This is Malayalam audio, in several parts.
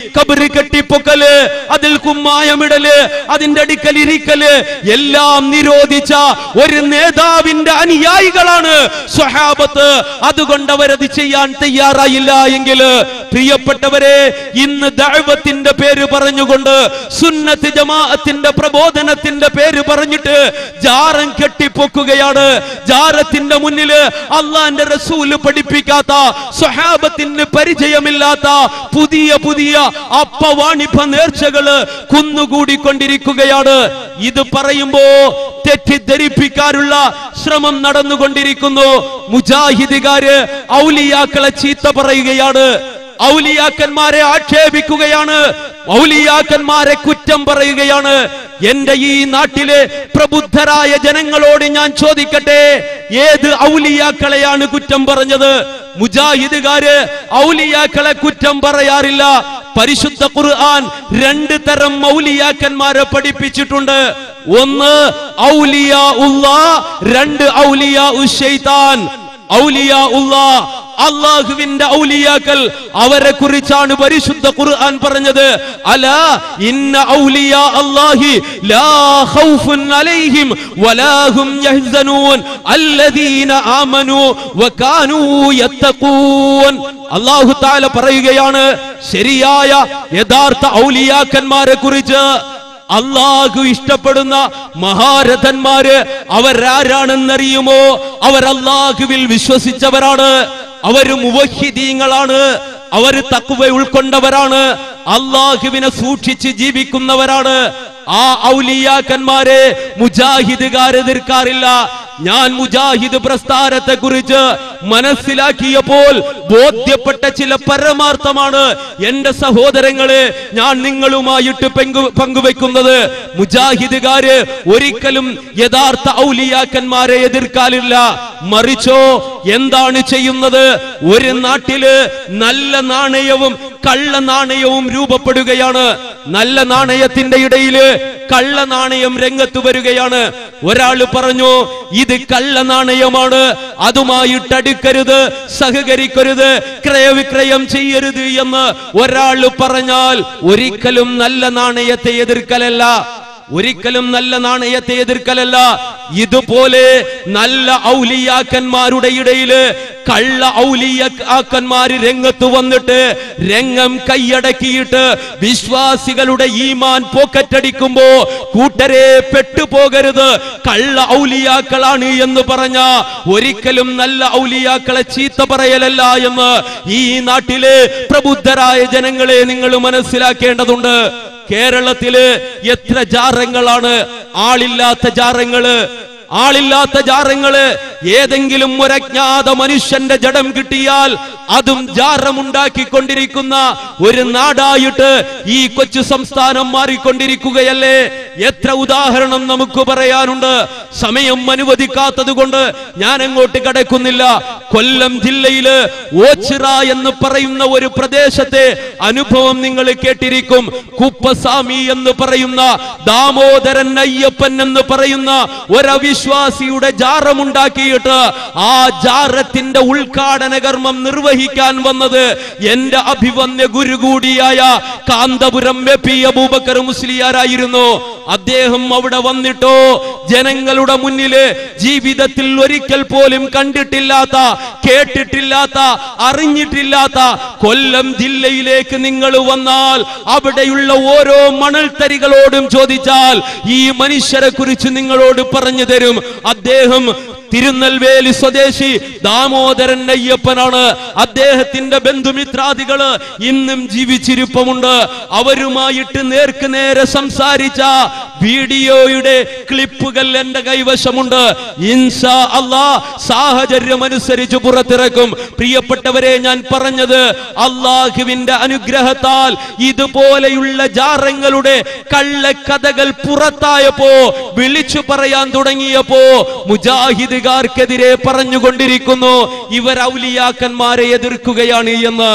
കബറ് കെട്ടിപ്പൊക്കല് അതിൽ കുമ്മായമിടല് അതിന്റെ അടിക്കൽ ഇരിക്കല് എല്ലാം നിരോധിച്ച ഒരു നേതാവിന്റെ അനുയായികളാണ് സ്വഹാബത്ത് അതുകൊണ്ട് അവരത് ചെയ്യാൻ തയ്യാറായില്ല എങ്കിൽ പ്രിയപ്പെട്ടവരെ ഇന്ന് ദഅവത്തിന്റെ പേര് പറഞ്ഞുകൊണ്ട് സുന്നത്ത് ജമാഅത്തിന്റെ പ്രബോധനത്തിന്റെ പേര് പറഞ്ഞിട്ട് ജാറം കെട്ടിപ്പൊക്കുകയാണ് ജാറത്തിന്റെ മുന്നില് അള്ളാന്റെ റസൂല് പഠിപ്പിക്കാത്ത സ്വഹാബത്തിന് പരിചയമില്ലാത്ത പുതിയ പുതിയ അപ്പവാണിഭ നേർച്ചകള് കുന്നുകൂടിക്കൊണ്ടിരിക്കുകയാണ് ഇത് പറയുമ്പോ തെറ്റിദ്ധരിപ്പിക്കാനുള്ള ശ്രമം നടന്നുകൊണ്ടിരിക്കുന്നു മുജാഹിദുകാര് ഔലിയാക്കളെ ചീത്ത പറയുകയാണ് ഔലിയാക്കന്മാരെ ആക്ഷേപിക്കുകയാണ് ഔലിയാക്കന്മാരെ കുറ്റം പറയുകയാണ് എന്റെ ഈ നാട്ടിലെ പ്രബുദ്ധരായ ജനങ്ങളോട് ഞാൻ ചോദിക്കട്ടെ ഏത് ഔലിയാക്കളെയാണ് കുറ്റം പറഞ്ഞത് മുജാഹിദുകാര് ഔലിയാക്കളെ കുറ്റം പറയാറില്ല പരിശുദ്ധ ഖുർആൻ രണ്ട് തരം ഔലിയാക്കന്മാരെ പഠിപ്പിച്ചിട്ടുണ്ട് ഒന്ന് ഔലിയ ഉള്ള രണ്ട് ഔലിയ ഉഷൈത്താൻ ഔലിയ ഉള്ള അള്ളാഹുവിന്റെ ഔലിയാക്കൾ അവരെ കുറിച്ചാണ് പരിശുദ്ധ ഖുർആൻ പറഞ്ഞത് അല ഇന്ന ഔലിയ അല്ലാഹി ലാ ഖൗഫുൻ അലൈഹിം വലാ ഹും യഹ്സനൂൻ അല്ലദീന ആമനു വകാനൂ യത്തഖൂൻ അല്ലാഹു തആല പറയുകയാണ് ശരിയായ യഥാർത്ഥ ഔലിയാക്കന്മാരെ കുറിച്ച് അള്ളാഹു ഇഷ്ടപ്പെടുന്ന മഹാരഥന്മാര് അവരാരാണെന്നറിയുമോ അവർ അള്ളാഹുവിൽ വിശ്വസിച്ചവരാണ് അവര് മുവഹിദീങ്ങളാണ് അവര് തക്കുവ ഉൾക്കൊണ്ടവരാണ് അള്ളാഹുവിനെ സൂക്ഷിച്ച് ജീവിക്കുന്നവരാണ് ആ ഔലിയാക്കന്മാരെ മുജാഹിദുകാർ എതിർക്കാറില്ല ഞാൻ മുജാഹിദ് പ്രസ്ഥാനത്തെ കുറിച്ച് മനസ്സിലാക്കിയപ്പോൾ ബോധ്യപ്പെട്ട ചില പരമാർത്ഥമാണ് എന്റെ സഹോദരങ്ങളെ ഞാൻ നിങ്ങളുമായിട്ട് പങ്കു പങ്കുവെക്കുന്നത് മുജാഹിദുകാര് ഒരിക്കലും യഥാർത്ഥ ഔലിയാക്കന്മാരെ എതിർക്കാറില്ല മറിച്ചോ എന്താണ് ചെയ്യുന്നത് ഒരു നാട്ടില് നല്ല നാണയവും കള്ള നാണയവും രൂപപ്പെടുകയാണ് നല്ല നാണയത്തിന്റെ ഇടയില് കള്ള നാണയം രംഗത്ത് വരികയാണ് ഒരാള് പറഞ്ഞു ഇത് കള്ള നാണയമാണ് അതുമായിട്ട് അടുക്കരുത് സഹകരിക്കരുത് ക്രയവിക്രയം ചെയ്യരുത് എന്ന് ഒരാള് പറഞ്ഞാൽ ഒരിക്കലും നല്ല നാണയത്തെ എതിർക്കലല്ല ഒരിക്കലും നല്ല നാണയത്തെ എതിർക്കലല്ല ഇതുപോലെ നല്ല ഔലിയാക്കന്മാരുടെ ഇടയില് കള്ള ഔലിയാക്കന്മാര് രംഗത്ത് വന്നിട്ട് രംഗം കൈയടക്കിയിട്ട് വിശ്വാസികളുടെ ഈമാൻ പോക്കറ്റടിക്കുമ്പോ കൂട്ടരെ പെട്ടുപോകരുത് കള്ള ഔലിയാക്കളാണ് എന്ന് പറഞ്ഞ ഒരിക്കലും നല്ല ഔലിയാക്കളെ ചീത്ത പറയലല്ല എന്ന് ഈ നാട്ടിലെ പ്രബുദ്ധരായ ജനങ്ങളെ നിങ്ങൾ മനസ്സിലാക്കേണ്ടതുണ്ട് കേരളത്തില് എത്ര ജാറങ്ങളാണ് ആളില്ലാത്ത ജാറങ്ങള് ആളില്ലാത്ത ജാറങ്ങള് ഏതെങ്കിലും ഒരജ്ഞാത മനുഷ്യന്റെ ജഡം കിട്ടിയാൽ അതും ജാറമുണ്ടാക്കിക്കൊണ്ടിരിക്കുന്ന ഒരു നാടായിട്ട് ഈ കൊച്ചു സംസ്ഥാനം മാറിക്കൊണ്ടിരിക്കുകയല്ലേ എത്ര ഉദാഹരണം നമുക്ക് പറയാനുണ്ട് സമയം അനുവദിക്കാത്തത് കൊണ്ട് ഞാൻ അങ്ങോട്ട് കടക്കുന്നില്ല കൊല്ലം ജില്ലയില് ഓച്ചിറ എന്ന് പറയുന്ന ഒരു പ്രദേശത്തെ അനുഭവം നിങ്ങൾ കേട്ടിരിക്കും കുപ്പസ്വാമി എന്ന് പറയുന്ന ദാമോദരൻ അയ്യപ്പൻ എന്ന് പറയുന്ന ഒരവിശ്വാസിയുടെ ജാറമുണ്ടാക്കിയിട്ട് ആ ജാറത്തിന്റെ ഉദ്ഘാടന കർമ്മം നിർവഹിക്കാൻ വന്നത് എന്റെ അഭിവന്യ ഗുരു കൂടിയായ കാന്തപുരം എ പി അബൂബക്കർ മുസ്ലിയാരായിരുന്നു അദ്ദേഹം അവിടെ വന്നിട്ടോ ജനങ്ങളുടെ മുന്നില് ജീവിതത്തിൽ ഒരിക്കൽ പോലും കണ്ടിട്ടില്ലാത്ത കേട്ടിട്ടില്ലാത്ത അറിഞ്ഞിട്ടില്ലാത്ത കൊല്ലം ജില്ലയിലേക്ക് നിങ്ങൾ വന്നാൽ അവിടെയുള്ള ഓരോ മണൽത്തരികളോടും ചോദിച്ചാൽ ഈ മനുഷ്യരെ കുറിച്ച് നിങ്ങളോട് പറഞ്ഞു തരും അദ്ദേഹം തിരുനെൽവേലി സ്വദേശി ദാമോദരൻ അയ്യപ്പനാണ് അദ്ദേഹത്തിന്റെ ബന്ധുമിത്രാദികള് ഇന്നും ജീവിച്ചിരിപ്പമുണ്ട് അവരുമായിട്ട് നേർക്ക് നേരെ സംസാരിച്ച വീഡിയോയുടെ ക്ലിപ്പുകൾ എന്റെ കൈവശമുണ്ട് ഇൻഷാ അള്ളാ സാഹചര്യം അനുസരിച്ച് പുറത്തിറക്കും പ്രിയപ്പെട്ടവരെ ഞാൻ പറഞ്ഞത് അള്ളാഹുവിന്റെ അനുഗ്രഹത്താൽ ഇതുപോലെയുള്ള ജാറങ്ങളുടെ കള്ളക്കഥകൾ പുറത്തായപ്പോ വിളിച്ചു പറയാൻ തുടങ്ങിയപ്പോ മുജാഹിദുകാർക്കെതിരെ പറഞ്ഞുകൊണ്ടിരിക്കുന്നു ഇവർ ഔലിയാക്കന്മാരെ എതിർക്കുകയാണ് എന്ന്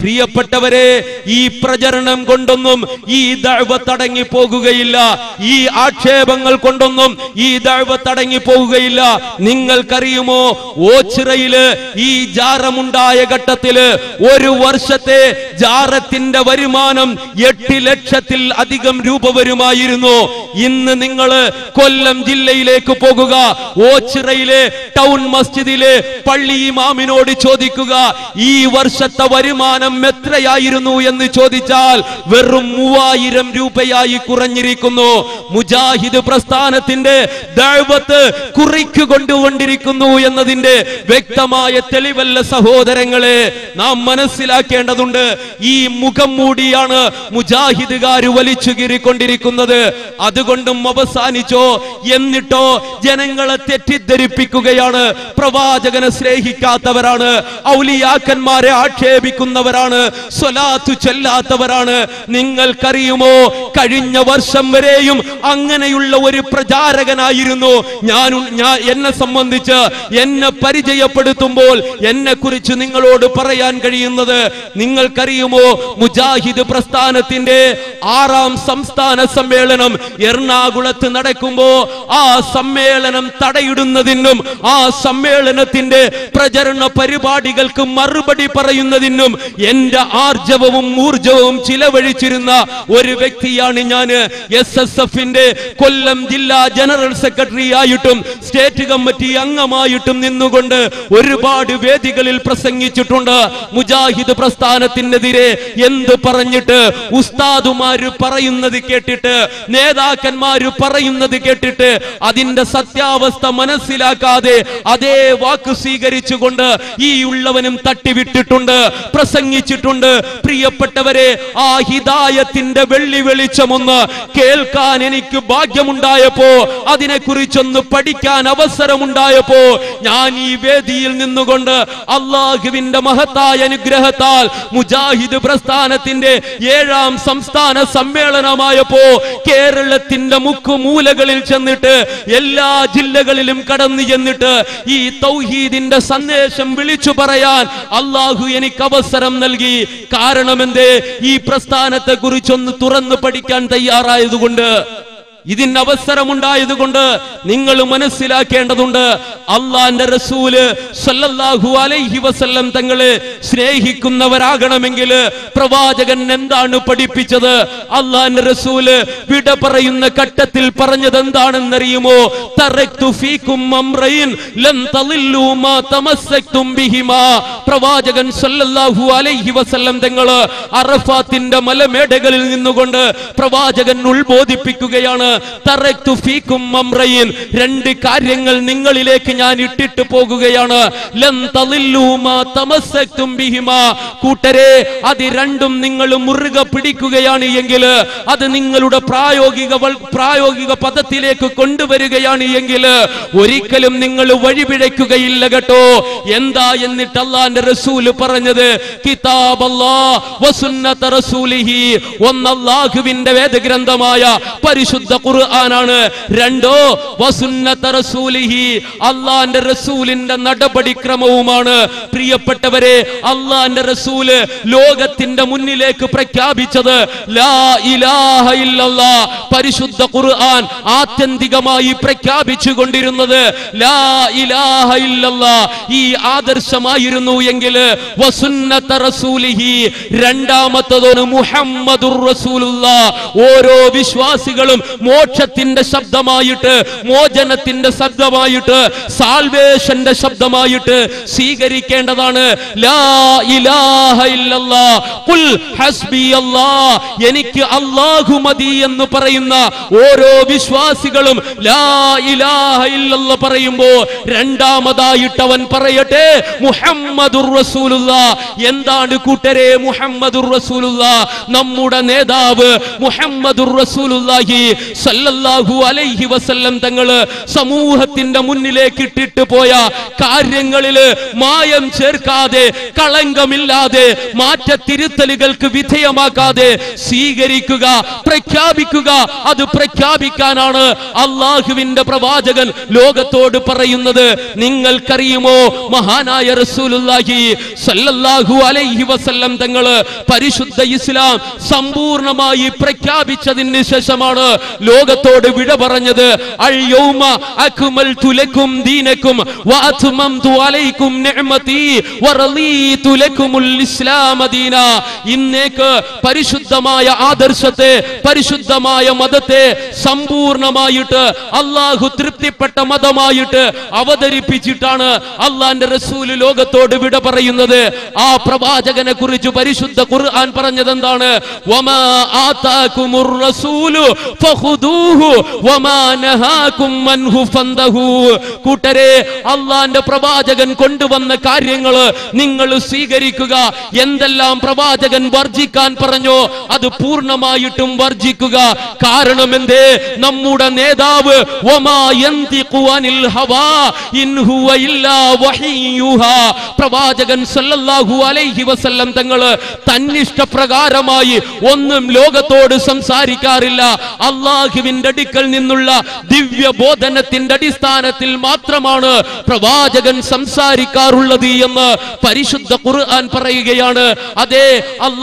പ്രിയപ്പെട്ടവരെ ഈ പ്രചരണം കൊണ്ടൊന്നും ഈ ദഴവത്തടങ്ങി പോകുകയില്ല ഈ ആക്ഷേപങ്ങൾ കൊണ്ടൊന്നും ഈ ദഴവത്തടങ്ങി പോകുകയില്ല നിങ്ങൾക്കറിയുമോ ഓച്ചിറയില് ഈ ജാറമുണ്ടായ ഘട്ടത്തില് ഒരു വർഷത്തെ ജാറത്തിന്റെ വരുമാനം എട്ട് ലക്ഷത്തിൽ അധികം രൂപ വരുമായിരുന്നു ഇന്ന് നിങ്ങൾ കൊല്ലം ജില്ലയിലേക്ക് പോകുക ഓച്ചിറയിലെ ടൗൺ മസ്ജിദിലെ പള്ളി ഇമാമിനോട് ചോദിക്കുക ഈ വർഷത്തെ വരുമാനം എത്രയായിരുന്നു എന്ന് ചോദിച്ചാൽ വെറും മൂവായിരം രൂപയായി കുറഞ്ഞിരിക്കുന്നു മുജാഹിദ് പ്രസ്ഥാനത്തിന്റെ ദഅവത്ത് കുറിക്ക് കൊണ്ടുകൊണ്ടിരിക്കുന്നു എന്നതിന്റെ വ്യക്തമായ തെളിവല്ല സഹോദരങ്ങളെ നാം മനസ്സിലാക്കേണ്ടതുണ്ട് ഈ മുഖം മൂടിയാണ് മുജാഹിദുകാർ വലിച്ചു കീറിക്കൊണ്ടിരിക്കുന്നത് അതുകൊണ്ടും അവസാനിച്ചോ എന്നിട്ടോ ജനങ്ങളെ തെറ്റിദ്ധരിപ്പിക്കുകയാണ് പ്രവാചകനെ സ്നേഹിക്കാത്തവരാണ് ഔലിയാക്കന്മാരെ ആക്ഷേപിക്കുന്നവരാണ് സ്വലാത്തു ചൊല്ലാത്തവരാണ് നിങ്ങൾക്കറിയുമോ കഴിഞ്ഞ വർഷം വരെയും അങ്ങനെയുള്ള ഒരു പ്രചാരകനായിരുന്നു ഞാൻ ഞാൻ എന്നെ സംബന്ധിച്ച് എന്നെ പരിചയപ്പെടുത്തുമ്പോൾ എന്നെ കുറിച്ച് നിങ്ങളോട് പറയാൻ കഴിയുന്നത് നിങ്ങൾക്കറിയുമോ മുജാഹിദ് പ്രസ്ഥാനത്തിന്റെ ആറാം സംസ്ഥാന സമ്മേളനം എറണാകുളത്ത് നടക്കുമ്പോ ആ സമ്മേളനം തടയിടുന്നതിനും ആ സമ്മേളനത്തിന്റെ പ്രചരണ പരിപാടികൾക്ക് മറുപടി പറയുന്നതിനും എന്റെ ആർജവവും ഊർജവും ചിലവഴിച്ചിരുന്ന ഒരു വ്യക്തിയാണ് ഞാൻ എസ് എസ് എഫിന്റെ കൊല്ലം ജില്ലാ ജനറൽ സെക്രട്ടറി ആയിട്ടും സ്റ്റേറ്റ് കമ്മിറ്റി അംഗമായിട്ടും നിന്നുകൊണ്ട് ഒരുപാട് വേദികളിൽ പ്രസംഗിച്ചിട്ടുണ്ട് മുജാഹിദ് പ്രസ്ഥാനത്തിനെതിരെ എന്ത് പറഞ്ഞിട്ട് ഉസ്താദുമാര് പറയുന്നത് കേട്ടിട്ട് നേതാക്കന്മാര് പറയുന്നത് കേട്ടിട്ട് അതിന്റെ സത്യാവസ്ഥ മനസ്സിലാക്കാതെ അതേ വാക്ക് സ്വീകരിച്ചുകൊണ്ട് ഈ ഉള്ളവനും തട്ടിവിട്ടിട്ടുണ്ട് പ്രസംഗിച്ചിട്ടുണ്ട് പ്രിയപ്പെട്ടവരെ ആ ഹിദായത്തിന്റെ വെള്ളി വെളിച്ചമൊന്ന് കേൾക്കാൻ എനിക്ക് ഭാഗ്യമുണ്ടായപ്പോ അതിനെക്കുറിച്ചൊന്ന് പഠിക്കാൻ അവസരമുണ്ടായപ്പോ ഞാൻ ഈ വേദിയിൽ നിന്നുകൊണ്ട് അള്ളാഹുവിന്റെ മഹത്തായ അനുഗ്രഹത്താൽ മുജാഹിദ് പ്രസ്ഥാനത്തിന്റെ ഏഴാം സംസ്ഥാന സമ്മേളനമായപ്പോ കേരളത്തിന്റെ മുക്കുമൂലകളിൽ ചെന്നിട്ട് എല്ലാ ജില്ലകളിലും കടന്നു ചെന്നിട്ട് ഈ തൗഹീദിന്റെ സന്ദേശം വിളിച്ചു പറയാൻ അള്ളാഹു എനിക്ക് അവസരം നൽകി കാരണം എന്തേ ഈ പ്രസ്ഥാനത്തെ കുറിച്ചൊന്ന് തുറന്നു പഠിക്കാൻ തയ്യാറായതുകൊണ്ട് ഇതിന് അവസരമുണ്ടായതുകൊണ്ട് നിങ്ങൾ മനസ്സിലാക്കേണ്ടതുണ്ട് അള്ളാന്റെ റസൂല് സല്ലല്ലാഹു അലൈഹി വസല്ലം തങ്ങളെ സ്നേഹിക്കുന്നവരാകണമെങ്കിൽ പ്രവാചകൻ എന്താണ് പഠിപ്പിച്ചത് അള്ളാന്റെ റസൂല് വിട പറയുന്ന ഘട്ടത്തിൽ പറഞ്ഞത് എന്താണെന്നറിയുമോ തറക്തു ഫീക്കും അംറൈൻ ലൻ തളില്ലു മാ തമസ്സക്തും ബിഹിമാ പ്രവാചകൻ സല്ലല്ലാഹു അലൈഹി വസല്ലം തങ്ങള് അറഫാത്തിന്റെ മലമേടകളിൽ നിന്നുകൊണ്ട് പ്രവാചകൻ ഉത്ബോധിപ്പിക്കുകയാണ് തറക്തു ഫീക്കും അംറൈൻ രണ്ട് കാര്യങ്ങൾ നിങ്ങളിലേക്ക് ഞാൻ ഇട്ടിട്ട് പോകുകയാണ് ലൻ തളില്ലു മാ തമസ്സക്തും ബിഹിമാ കൂട്ടരെ അത് രണ്ടും നിങ്ങൾ മുറുകെ പിടിക്കുകയാണ് എങ്കിൽ അത് നിങ്ങളുടെ പ്രായോഗിക വൾ- പ്രായോഗിക പദത്തിലേക്ക് കൊണ്ടുവരികയാണ് എങ്കിൽ ഒരിക്കലും നിങ്ങൾ വഴിപിഴയ്ക്കുകയില്ല കേട്ടോ എന്താ എന്നിട്ട് അള്ളാന്റെ റസൂല് പറഞ്ഞത് കിതാബല്ലാ വസുന്നത റസൂലിഹി ഒന്ന് അല്ലാഹുവിന്റെ വേദഗ്രന്ഥമായ പരിശുദ്ധ ഖുർആനാണ് രണ്ടോ വസുന്നത റസൂലിഹി അള്ളാന്റെ റസൂലിന്റെ നടപടിക്രമവുമാണ് പ്രിയപ്പെട്ടവരെ അള്ളാന്റെ റസൂല് ലോകത്തിന്റെ മുന്നിലേക്ക് പ്രഖ്യാപിച്ചത് ലാ ഇലാഹ ഇല്ലല്ലാ പരിശുദ്ധ ഖുർആൻ ആത്യന്തികമായി പ്രഖ്യാപിച്ചു കൊണ്ടിരുന്നത് ലാ ഇലാഹ ഇല്ലല്ലാ ഈ ആദർശമായിരുന്നു എങ്കിൽ വസുന്നത റസൂലിഹി രണ്ടാമത്തതാണ് മുഹമ്മദുർ റസൂലുള്ള ഓരോ വിശ്വാസികളും മോക്ഷത്തിന്റെ ശബ്ദമായിട്ട് മോചനത്തിന്റെ ശബ്ദമായിട്ട് സാൽവേഷന്റെ ശബ്ദമായിട്ട് സ്വീകരിക്കേണ്ടതാണ് ലാ ഇലാഹ ഇല്ലല്ലാ ഖുൽ ഹസ്ബിയല്ലാ എനിക്ക് അല്ലാഹു മതി എന്ന് പറയുന്ന ഓരോ വിശ്വാസികളും ലാ ഇലാഹ ഇല്ലല്ലാ പറയുമ്പോ രണ്ടാമതായിട്ട് അവൻ പറയട്ടെ മുഹമ്മദുർ റസൂലുള്ള എന്താണ് കൂട്ടരെ മുഹമ്മദുർ റസൂലുള്ള നമ്മുടെ നേതാവ് മുഹമ്മദുർ റസൂലുള്ളാഹി സല്ലല്ലാഹു അലൈഹി വസല്ലം തങ്ങള് സമൂഹത്തിന്റെ മുന്നിലേക്ക് ഇട്ടിട്ട് പോയ കാര്യങ്ങളില് മായം ചേർക്കാതെ കളങ്കമില്ലാതെ മാറ്റത്തിരുത്തലുകൾക്ക് വിധേയമാക്കാതെ സ്വീകരിക്കുക പ്രഖ്യാപിക്കുക അത് പ്രഖ്യാപിക്കാനാണ് അള്ളാഹുവിന്റെ പ്രവാചകൻ ലോകത്തോട് പറയുന്നത് നിങ്ങൾക്കറിയുമോ മഹാനായ റസൂലുള്ളാഹി സല്ലല്ലാഹു അലൈഹി വസല്ലം തങ്ങള് പരിശുദ്ധ ഇസ്ലാം സമ്പൂർണമായി പ്രഖ്യാപിച്ചതിന് ശേഷമാണ് ലോകത്തോട് വിട പറഞ്ഞത് അൽ യൗമ അക്മൽതു ലക്കും ദീനക്കും വഅത്മംതു അലൈക്കും നിഅമതി വറളീതു ലക്കുമുൽ ഇസ്ലാമ ദീന ഇന്നേക്ക് പരിശുദ്ധമായ ആദർശത്തെ പരിശുദ്ധമായ മതത്തെ സമ്പൂർണമായിട്ട് അള്ളാഹു തൃപ്തിപ്പെട്ട മതമായിട്ട് അവതരിപ്പിച്ചിട്ടാണ് അള്ളാന്റെ റസൂല് ലോകത്തോട് വിട പറയുന്നത് ആ പ്രവാചകനെ കുറിച്ച് പരിശുദ്ധ ഖുർആൻ പറഞ്ഞത് എന്താണ് വമാ ആതാകുമുർ റസൂലു ഫഖുദൂഹു വമാ നഹാകും അൻഹു ഫന്തഹു കൂട്ടരെ അള്ളാന്റെ പ്രവാചകൻ കൊണ്ടുവന്ന കാര്യങ്ങൾ നിങ്ങൾ സ്വീകരിക്കുക എന്തെല്ലാം പ്രവാചകൻ വർജിക്കാൻ പറഞ്ഞോ അത് പൂർണ്ണമായിട്ടും വർജിക്കുക കാരണം എന്തേ നമ്മുടെ നേതാവ് വമാ യന്തിഖു അനിൽ ഹവാ ഇൻ ഹുവ ഇല്ലാ വഹിയുഹാ പ്രവാചകൻ സല്ലല്ലാഹു അലൈഹി വസല്ലം തങ്ങള് തന്നിഷ്ടപ്രകാരമായി ഒന്നും ലോകത്തോട് സംസാരിക്കാറില്ല അള്ളാഹുവിന്റെ അടുക്കൽ നിന്നുള്ള ദിവ്യ ബോധനത്തിന്റെ അടിസ്ഥാനത്തിൽ മാത്രമാണ് പ്രവാചകൻ സംസാരിക്കാറുള്ളത് എന്ന് പരിശുദ്ധ ഖുർആൻ പറയുകയാണ് അതേ അല്ലാ